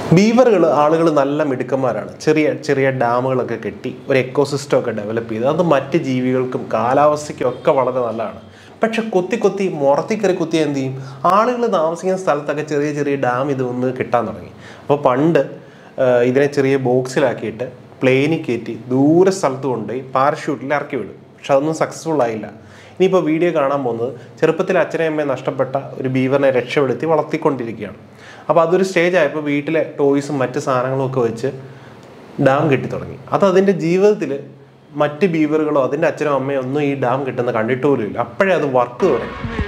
ബീവറുകൾ ആളുകൾ നല്ല മിടുക്കന്മാരാണ് ചെറിയ ചെറിയ ഡാമുകളൊക്കെ കെട്ടി ഒരു എക്കോസിസ്റ്റം ഒക്കെ ഡെവലപ്പ് ചെയ്ത് അത് മറ്റ് ജീവികൾക്കും കാലാവസ്ഥയ്ക്കും ഒക്കെ വളരെ നല്ലതാണ് പക്ഷെ കൊത്തി കൊത്തി മുറത്തി കയറി കുത്തി എന്ത് ചെയ്യും ആളുകൾ താമസിക്കുന്ന സ്ഥലത്തൊക്കെ ചെറിയ ചെറിയ ഡാം ഇതൊന്ന് കിട്ടാൻ തുടങ്ങി അപ്പോൾ പണ്ട് ആ, ഇതിനെ ചെറിയ ബോക്സിലാക്കിയിട്ട് പ്ലെയിനിൽ കയറ്റി ദൂരെ സ്ഥലത്ത് കൊണ്ടുപോയി പാരഷൂട്ടിൽ ഇറക്കി വിടും പക്ഷെ അതൊന്നും സക്സസ്ഫുൾ ആയില്ല ഇനിയിപ്പോൾ വീഡിയോ കാണാൻ പോകുന്നത് ചെറുപ്പത്തിൽ അച്ഛനെയും അമ്മയും നഷ്ടപ്പെട്ട ഒരു ബീവറിനെ രക്ഷപ്പെടുത്തി വളർത്തിക്കൊണ്ടിരിക്കുകയാണ് അപ്പോൾ അതൊരു സ്റ്റേജ് ആയപ്പോൾ വീട്ടിലെ ടോയ്സും മറ്റ് സാധനങ്ങളും ഒക്കെ വെച്ച് ഡാം കെട്ടി തുടങ്ങി അത് അതിൻ്റെ ജീവിതത്തിൽ മറ്റ് ബീവറുകളോ അതിൻ്റെ അച്ഛനോ അമ്മയോ ഒന്നും ഈ ഡാം കിട്ടുന്ന കണ്ടിട്ട് പോലും ഇല്ല അപ്പോഴേ അത് വർക്ക് തുടങ്ങി